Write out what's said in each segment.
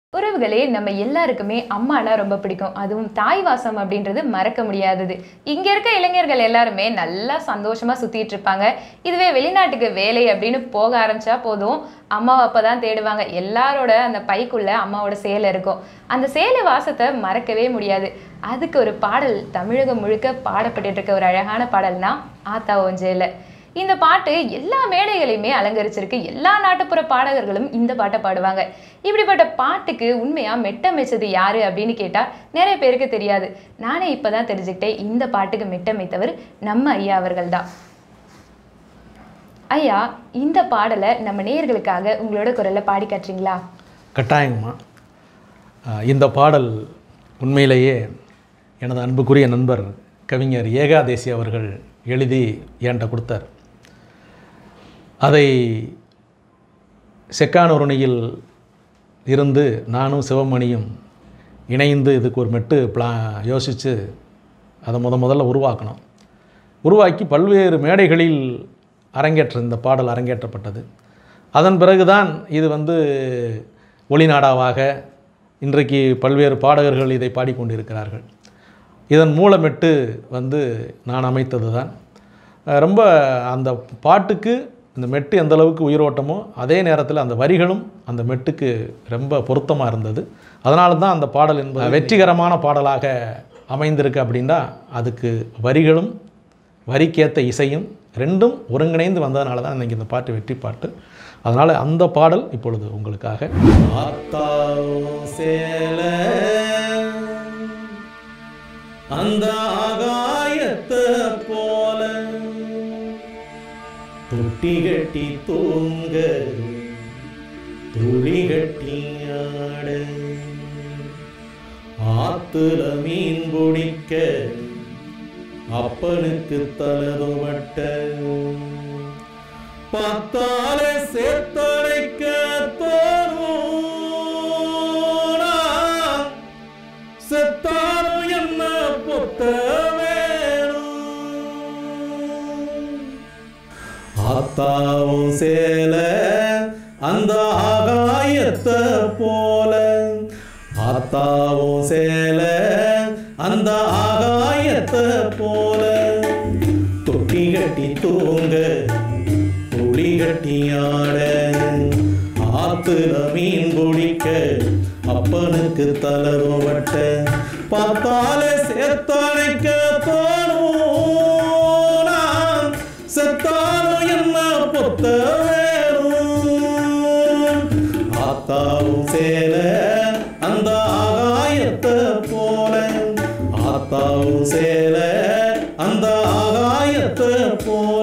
உறவுகளே நம்ம எல்லாருக்குமே அம்மானா ரொம்ப பிடிக்கும் அதுவும் தாய் வாசம் அப்படின்றது மறக்க முடியாதது இங்க இருக்க இளைஞர்கள் எல்லாருமே நல்லா சந்தோஷமா சுத்திட்டு இருப்பாங்க இதுவே வெளிநாட்டுக்கு வேலை அப்படின்னு போக ஆரம்பிச்சா போதும் அம்மாவை அப்பதான் தேடுவாங்க எல்லாரோட அந்த பைக்குள்ள அம்மாவோட சேலை இருக்கும் அந்த சேலை வாசத்தை மறக்கவே முடியாது அதுக்கு ஒரு பாடல் தமிழகம் முழுக்க பாடப்பட்டுட்டு இருக்க ஒரு அழகான பாடல்னா ஆத்தா ஒஞ்சேல இந்த பாட்டு எல்லா மேடைகளையுமே அலங்கரிச்சிருக்கு எல்லா நாட்டுப்புற பாடகர்களும் இந்த பாட்டை பாடுவாங்க இப்படிப்பட்ட பாட்டுக்கு உண்மையா மெட்டமைச்சது யாரு அப்படின்னு கேட்டா நிறைய பேருக்கு தெரியாது நானே இப்பதான் தெரிஞ்சுக்கிட்டேன் இந்த பாட்டுக்கு மெட்டமைத்தவர் நம்ம ஐயா அவர்கள் தான் ஐயா இந்த பாடலை நம்ம நேயர்களுக்காக உங்களோட குரல்ல பாடி காட்டுறீங்களா கட்டாயங்கம்மா அஹ் இந்த பாடல் உண்மையிலேயே எனது அன்புக்குரிய நண்பர் கவிஞர் ஏகாதேசி அவர்கள் எழுதி என்கிட்ட கொடுத்தார் அதை செக்கானூரணியில் இருந்து நானும் சிவமணியும் இணைந்து இதுக்கு ஒரு மெட்டு பிளா யோசித்து அதை முத முதல்ல உருவாக்கணும் உருவாக்கி பல்வேறு மேடைகளில் அரங்கேற்ற இந்த பாடல் அரங்கேற்றப்பட்டது அதன் பிறகுதான் இது வந்து ஒளிநாடாவாக இன்றைக்கு பல்வேறு பாடகர்கள் இதை பாடிக்கொண்டிருக்கிறார்கள் இதன் மூலமெட்டு வந்து நான் அமைத்தது தான் அஹ் ரொம்ப அந்த பாட்டுக்கு இந்த மெட்டு எந்த அளவுக்கு உயிரோட்டமோ அதே நேரத்தில் அந்த வரிகளும் அந்த மெட்டுக்கு ரொம்ப பொருத்தமாக இருந்தது அதனால தான் அந்த பாடல் என்பது வெற்றிகரமான பாடலாக அமைந்திருக்கு அப்படின்னா அதுக்கு வரிகளும் வரிக்கேற்ற இசையும் ரெண்டும் ஒருங்கிணைந்து வந்ததுனால தான் இன்றைக்கி இந்த பாட்டு வெற்றி பாட்டு அதனால் அந்த பாடல் இப்பொழுது உங்களுக்காக அந்த ஆகாயத்தை போல தொட்டி கட்டி தூங்க துளி கட்டி ஆட ஆத்துல மீன் பிடிக்க அப்பனுக்கு தலதுவட்ட பார்த்தால சேர்த்தழைக்க தோணும் செத்தாலும் என்ன பொத்த வேணும் ஆத்தாவும் சேல அந்த ஆகாயத்தை போல ஆத்தாவும் சேல அந்த ஆகாயத்தை போல தொட்டி கட்டி தூங்க துளி கட்டி ஆட ஆத்துல மீன் பிடிக்க அப்பனுக்கு தலரோவட்ட பார்த்தால சேர்த்தழைக்க தோணும் நான் செத்தாலும் என்ன பொத்த வேணும் ஆத்தாவும் சேல அந்த ஆகாயத்தை போல ஆத்தாவும் சேல அந்த ஆகாயத்தை போல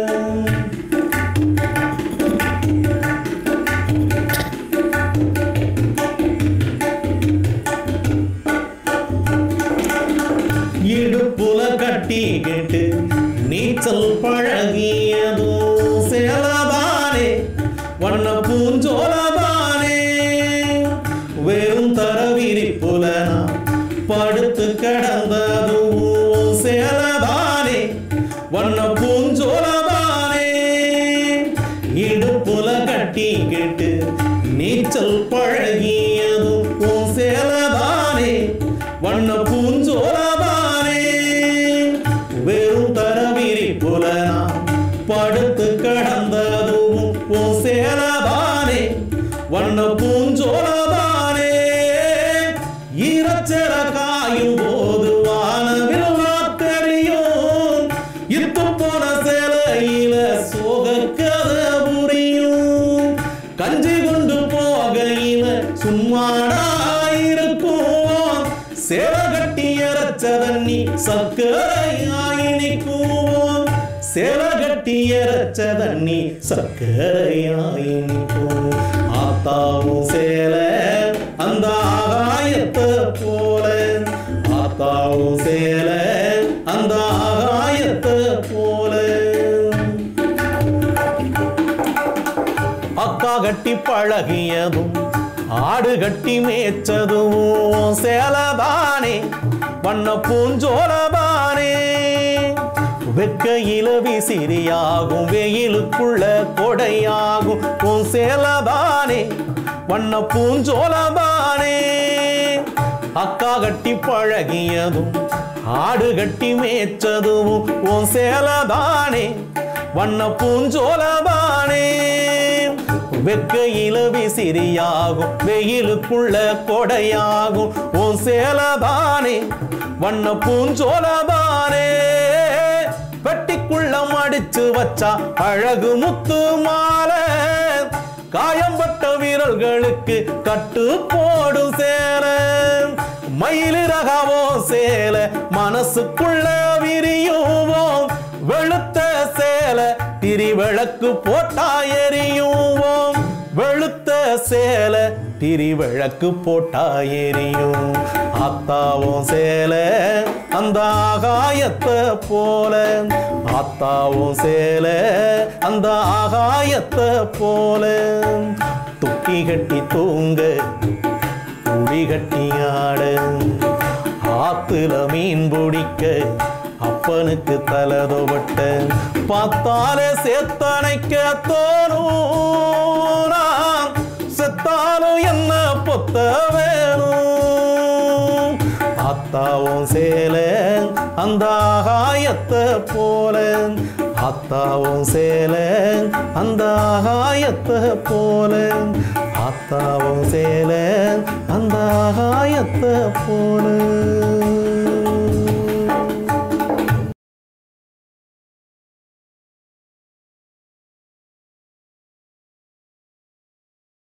இடுப்புல கட்டிக்கிட்டு நீச்சல் பழகியதும் சேலபானே வண்ண பூஞ்சோலபானே வெறும் தர விரிப்புல நான் படுத்து கிடந்ததும் சேலபானே வண்ண பூஞ்சோலபானே இடுப்புல கட்டிக்கிட்டு நீச்சல் பழகியதும் உன் சேலபானே வண்ண பூஞ்சோலபானே வெறும் தரவிரி புல நான் படுத்து கடந்ததும் உன் சேலபானே வண்ண பூஞ்சோலபானே ஈரச்சர காயும் போது வானவில் தெரியும் இத்து போன சேலையில சோக கதை புரியும் கஞ்சி கொண்டு போகையில சும்மாடா இருக்கும் சேர கட்டி அரைச்ச தண்ணி சர்க்கரையாய் இனிக்கும் சேர கட்டி அரைச்ச தண்ணி சர்க்கரையாய் இனிக்கும் ஆத்தாவும் சேல அந்த ஆகாயத்தை போல ஆத்தாவும் சேல அந்த ஆகாயத்தை போல அக்கா கட்டி பழகியதும் ஆடு கட்டி மேய்ச்சதும் சேலபானே வண்ண பூஞ்சோலபானே வெக்கையில விசிறியாகும் வெயிலுக்குள்ள கொடையாகும் உன் சேலபானே வண்ண பூஞ்சோலபானே அக்கா கட்டி பழகியதும் ஆடு கட்டி மேய்ச்சதும் உன் சேலதானே வண்ண பூஞ்சோலபானே வெக்கையில விசிறியாகும் வெயிலுக்குள்ள கொடையாகும் உன் சேலதானே வண்ண பூஞ்சோலபானே வெட்டிக்குள்ள மடிச்சு வச்சா அழகு முத்து மாலை காயம்பட்ட வீரர்களுக்கு கட்டு போடும் சேல மயிலிறகாவோ சேல மனசுக்குள்ள விரியுவோம் வெளுத்த சேல திரிவிளக்கு போட்டா எரியுவோம் வெளுத்த சேல திரிவிளக்கு போட்டா எரியும் ஆத்தாவும் சேல அந்த ஆகாயத்தை போல ஆத்தாவும் சேல அந்த ஆகாயத்தை போல துக்கி கட்டி தூங்க குடி கட்டி ஆட ஆத்துல மீன் பிடிக்க அப்பனுக்கு தலதொவட்ட பார்த்தாலே சேத்தனைக்க தோணும் நான் செத்தாலும் என்ன பொத்த வேணும் ஆத்தாவும் சேல அந்த ஆகாயத்தை போல ஆத்தாவும் சேல அந்த ஆகாயத்தை போல ஆத்தாவும் சேல அந்த ஆகாயத்தை போல